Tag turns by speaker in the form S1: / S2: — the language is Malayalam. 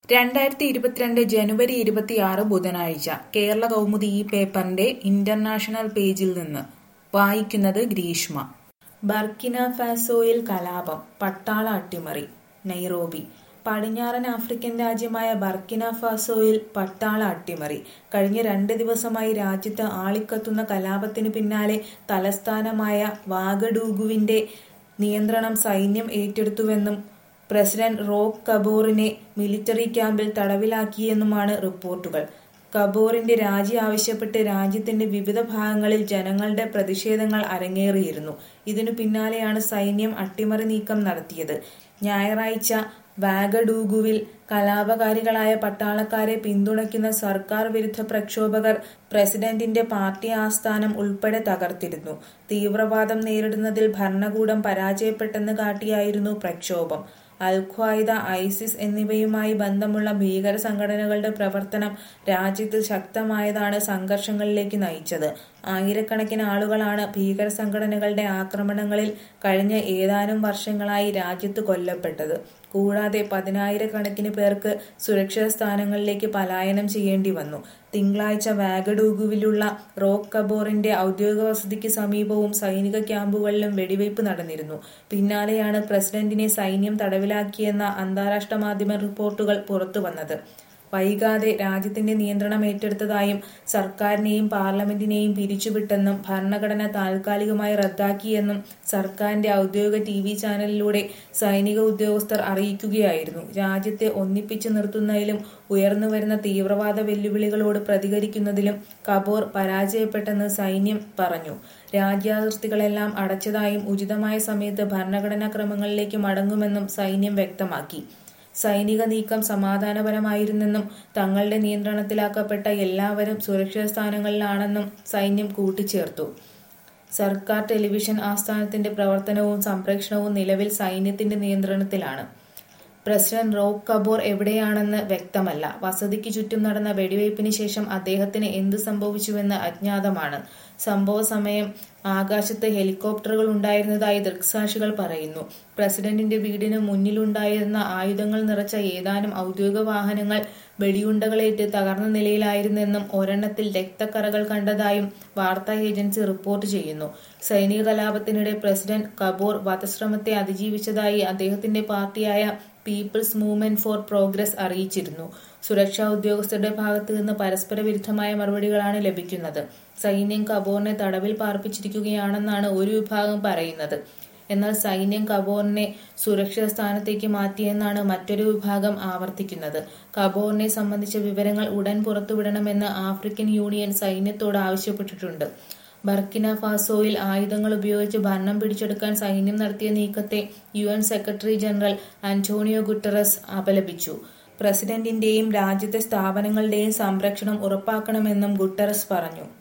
S1: രണ്ടായിരത്തി ഇരുപത്തിരണ്ട് ജനുവരി ഇരുപത്തിയാറ് ബുധനാഴ്ച കേരള കൗമുദി ഈ പേപ്പറിന്റെ ഇന്റർനാഷണൽ പേജിൽ നിന്ന് വായിക്കുന്നത് ഗ്രീഷ്മ ബർക്കിന ഫാസോയിൽ കലാപം പട്ടാള അട്ടിമറി നൈറോബി പടിഞ്ഞാറൻ ആഫ്രിക്കൻ രാജ്യമായ ബർക്കിന ഫാസോയിൽ പട്ടാള അട്ടിമറി കഴിഞ്ഞ രണ്ട് ദിവസമായി രാജ്യത്ത് ആളിക്കത്തുന്ന കലാപത്തിന് പിന്നാലെ തലസ്ഥാനമായ വാഗഡൂഗുവിന്റെ നിയന്ത്രണം സൈന്യം ഏറ്റെടുത്തുവെന്നും പ്രസിഡന്റ് റോക്ക് കബൂറിനെ മിലിറ്ററി ക്യാമ്പിൽ തടവിലാക്കിയെന്നുമാണ് റിപ്പോർട്ടുകൾ കബൂറിന്റെ രാജി ആവശ്യപ്പെട്ട് രാജ്യത്തിന്റെ വിവിധ ഭാഗങ്ങളിൽ ജനങ്ങളുടെ പ്രതിഷേധങ്ങൾ അരങ്ങേറിയിരുന്നു ഇതിനു പിന്നാലെയാണ് സൈന്യം അട്ടിമറി നീക്കം നടത്തിയത് ഞായറാഴ്ച വാഗഡൂഗുവിൽ കലാപകാരികളായ പട്ടാളക്കാരെ പിന്തുണയ്ക്കുന്ന സർക്കാർ വിരുദ്ധ പ്രക്ഷോഭകർ പ്രസിഡന്റിന്റെ പാർട്ടി ആസ്ഥാനം ഉൾപ്പെടെ തകർത്തിരുന്നു തീവ്രവാദം നേരിടുന്നതിൽ ഭരണകൂടം പരാജയപ്പെട്ടെന്ന് കാട്ടിയായിരുന്നു പ്രക്ഷോഭം അൽ ഖ്വായ്ദ ഐസിസ് എന്നിവയുമായി ബന്ധമുള്ള ഭീകര സംഘടനകളുടെ പ്രവർത്തനം രാജ്യത്ത് ശക്തമായതാണ് സംഘർഷങ്ങളിലേക്ക് നയിച്ചത് ആയിരക്കണക്കിന് ആളുകളാണ് ഭീകര സംഘടനകളുടെ ആക്രമണങ്ങളിൽ കഴിഞ്ഞ ഏതാനും വർഷങ്ങളായി രാജ്യത്ത് കൊല്ലപ്പെട്ടത് കൂടാതെ പതിനായിരക്കണക്കിന് പേർക്ക് സുരക്ഷിത സ്ഥാനങ്ങളിലേക്ക് പലായനം ചെയ്യേണ്ടി വന്നു തിങ്കളാഴ്ച വാഗഡൂഗുവിലുള്ള റോക്ക് കബോറിന്റെ ഔദ്യോഗിക വസതിക്ക് സമീപവും സൈനിക ക്യാമ്പുകളിലും വെടിവയ്പ് നടന്നിരുന്നു പിന്നാലെയാണ് പ്രസിഡന്റിനെ സൈന്യം തടവിലാക്കിയെന്ന അന്താരാഷ്ട്ര മാധ്യമ റിപ്പോർട്ടുകൾ പുറത്തുവന്നത് വൈകാതെ രാജ്യത്തിന്റെ നിയന്ത്രണം ഏറ്റെടുത്തതായും സർക്കാരിനെയും പാർലമെന്റിനെയും പിരിച്ചുവിട്ടെന്നും ഭരണഘടന താൽക്കാലികമായി റദ്ദാക്കിയെന്നും സർക്കാരിന്റെ ഔദ്യോഗിക ടി വി ചാനലിലൂടെ സൈനിക ഉദ്യോഗസ്ഥർ അറിയിക്കുകയായിരുന്നു രാജ്യത്തെ ഒന്നിപ്പിച്ചു നിർത്തുന്നതിലും ഉയർന്നുവരുന്ന തീവ്രവാദ വെല്ലുവിളികളോട് പ്രതികരിക്കുന്നതിലും കബോർ പരാജയപ്പെട്ടെന്ന് സൈന്യം പറഞ്ഞു രാജ്യാതിർത്തികളെല്ലാം അടച്ചതായും ഉചിതമായ സമയത്ത് ഭരണഘടനാ ക്രമങ്ങളിലേക്ക് മടങ്ങുമെന്നും സൈന്യം വ്യക്തമാക്കി സൈനിക നീക്കം സമാധാനപരമായിരുന്നെന്നും തങ്ങളുടെ നിയന്ത്രണത്തിലാക്കപ്പെട്ട എല്ലാവരും സുരക്ഷിത സ്ഥാനങ്ങളിലാണെന്നും സൈന്യം കൂട്ടിച്ചേർത്തു സർക്കാർ ടെലിവിഷൻ ആസ്ഥാനത്തിന്റെ പ്രവർത്തനവും സംപ്രേഷണവും നിലവിൽ സൈന്യത്തിന്റെ നിയന്ത്രണത്തിലാണ് പ്രസിഡന്റ് റോക്ക് കബൂർ എവിടെയാണെന്ന് വ്യക്തമല്ല വസതിക്ക് ചുറ്റും നടന്ന വെടിവയ്പിന് ശേഷം അദ്ദേഹത്തിന് എന്ത് സംഭവിച്ചുവെന്ന് അജ്ഞാതമാണ് സംഭവ സമയം ആകാശത്ത് ഹെലികോപ്റ്ററുകൾ ഉണ്ടായിരുന്നതായി ദൃക്സാക്ഷികൾ പറയുന്നു പ്രസിഡന്റിന്റെ വീടിന് മുന്നിലുണ്ടായിരുന്ന ആയുധങ്ങൾ നിറച്ച ഏതാനും ഔദ്യോഗിക വാഹനങ്ങൾ വെടിയുണ്ടകളേറ്റ് തകർന്ന നിലയിലായിരുന്നെന്നും ഒരെണ്ണത്തിൽ രക്തക്കറകൾ കണ്ടതായും വാർത്താ ഏജൻസി റിപ്പോർട്ട് ചെയ്യുന്നു സൈനിക കലാപത്തിനിടെ പ്രസിഡന്റ് കബൂർ വധശ്രമത്തെ അതിജീവിച്ചതായി അദ്ദേഹത്തിന്റെ പാർട്ടിയായ പീപ്പിൾസ് മൂവ്മെന്റ് ഫോർ പ്രോഗ്രസ് അറിയിച്ചിരുന്നു സുരക്ഷാ ഉദ്യോഗസ്ഥരുടെ ഭാഗത്തു നിന്ന് പരസ്പര വിരുദ്ധമായ മറുപടികളാണ് ലഭിക്കുന്നത് സൈന്യം കബൂറിനെ തടവിൽ പാർപ്പിച്ചിരിക്കുകയാണെന്നാണ് ഒരു വിഭാഗം പറയുന്നത് എന്നാൽ സൈന്യം കബൂറിനെ സുരക്ഷിത സ്ഥാനത്തേക്ക് മാറ്റിയെന്നാണ് മറ്റൊരു വിഭാഗം ആവർത്തിക്കുന്നത് കബൂറിനെ സംബന്ധിച്ച വിവരങ്ങൾ ഉടൻ പുറത്തുവിടണമെന്ന് ആഫ്രിക്കൻ യൂണിയൻ സൈന്യത്തോട് ആവശ്യപ്പെട്ടിട്ടുണ്ട് ബർക്കിന ഫാസോയിൽ ആയുധങ്ങൾ ഉപയോഗിച്ച് ഭരണം പിടിച്ചെടുക്കാൻ സൈന്യം നടത്തിയ നീക്കത്തെ U N secretary general Antonio Guterres അപലപിച്ചു പ്രസിഡന്റിന്റെയും രാജ്യത്തെ സ്ഥാപനങ്ങളുടെയും സംരക്ഷണം ഉറപ്പാക്കണമെന്നും ഗുട്ടറസ് പറഞ്ഞു